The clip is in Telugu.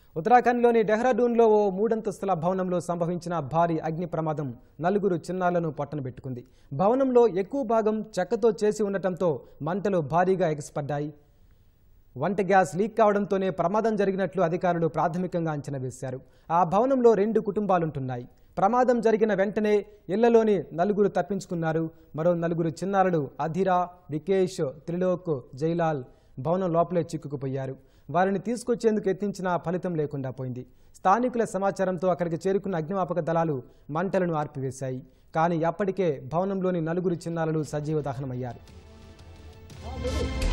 ఉత్తరాఖండ్లోని డెహ్రాడూన్లో ఓ మూడంతస్తుల భవనంలో సంభవించిన భారీ అగ్ని ప్రమాదం నలుగురు చిన్నారులను పట్టనబెట్టుకుంది భవనంలో ఎక్కువ భాగం చెక్కతో చేసి ఉండటంతో మంటలు భారీగా ఎగసిపడ్డాయి వంట గ్యాస్ లీక్ కావడంతోనే ప్రమాదం జరిగినట్లు అధికారులు ప్రాథమికంగా అంచనా వేశారు ఆ భవనంలో రెండు కుటుంబాలుంటున్నాయి ప్రమాదం జరిగిన వెంటనే ఇళ్లలోని నలుగురు తప్పించుకున్నారు మరో నలుగురు చిన్నారులు అధిరా వికేష్ త్రిలోక్ జైలాల్ భవనం లోపలే చిక్కుకుపోయారు వారిని తీసుకొచ్చేందుకు యత్నించినా ఫలితం లేకుండా పోయింది స్థానికుల సమాచారంతో అక్కడికి చేరుకున్న అగ్నిమాపక దళాలు మంటలను ఆర్పివేశాయి కానీ అప్పటికే భవనంలోని నలుగురు చిన్నారులు సజీవ దహనమయ్యారు